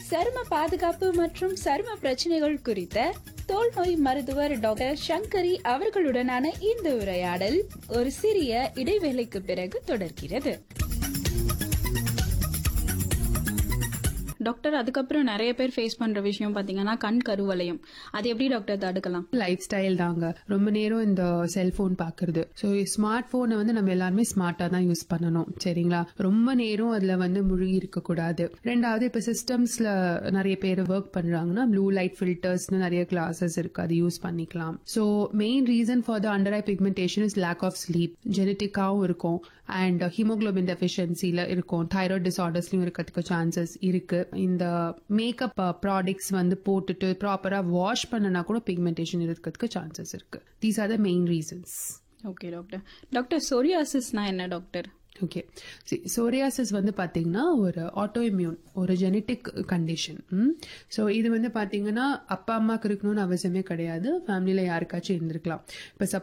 சரும பாதுகாப்பு மற்றும் சரும பிரச்சனைகள் குறித்த தோல்நோய் மருத்துவர் டாக்டர் சங்கரி அவர்களுடனான இந்த உரையாடல் ஒரு சிறிய இடைவேளைக்கு பிறகு தொடர்கிறது டாக்டர் அதுக்கப்புறம் நிறைய பேர் ஃபேஸ் பண்ற விஷயம் பாத்தீங்கன்னா கண் கருவளையம் அது எப்படி டாக்டர் தடுக்கலாம் லைஃப் ஸ்டைல் தாங்க ரொம்ப நேரம் இந்த செல்போன் பாக்குறது ஸோ ஸ்மார்ட் போனை வந்து நம்ம எல்லாருமே ஸ்மார்ட்டா தான் யூஸ் பண்ணணும் சரிங்களா ரொம்ப நேரம் அதுல வந்து முழுகி இருக்க கூடாது ரெண்டாவது இப்ப சிஸ்டம்ஸ்ல நிறைய பேர் ஒர்க் பண்றாங்கன்னா ப்ளூ லைட் ஃபில்டர்ஸ்னு நிறைய கிளாஸஸ் இருக்கு அது யூஸ் பண்ணிக்கலாம் so main reason for the under eye pigmentation is lack of sleep ஜெனட்டிக்காவும் இருக்கும் அண்ட் ஹீமோகுளோபின் டெஃபிஷியன்சில இருக்கும் தைராய்டு டிசார்டர்ஸ்லயும் இருக்கிறதுக்கு சான்சஸ் இருக்கு இந்த மேக்கப் ப்ராடக்ட்ஸ் வந்து போட்டுட்டு ப்ராப்பரா வாஷ் பண்ணனா கூட பிக்மெண்டேஷன் இருக்கிறதுக்கு சான்சஸ் இருக்கு these are the main reasons okay doctor doctor சொரியாசிஸ்னா என்ன டாக்டர் ஓகே சோரியாசிஸ் வந்து பாத்தீங்கன்னா ஒரு ஆட்டோஇம்யூன் ஒரு ஜெனட்டிக் கண்டிஷன் ஸோ இது வந்து பாத்தீங்கன்னா அப்பா அம்மாக்கு இருக்கணும்னு அவசியமே கிடையாது ஃபேமிலியில யாருக்காச்சும் இருந்திருக்கலாம் இப்போ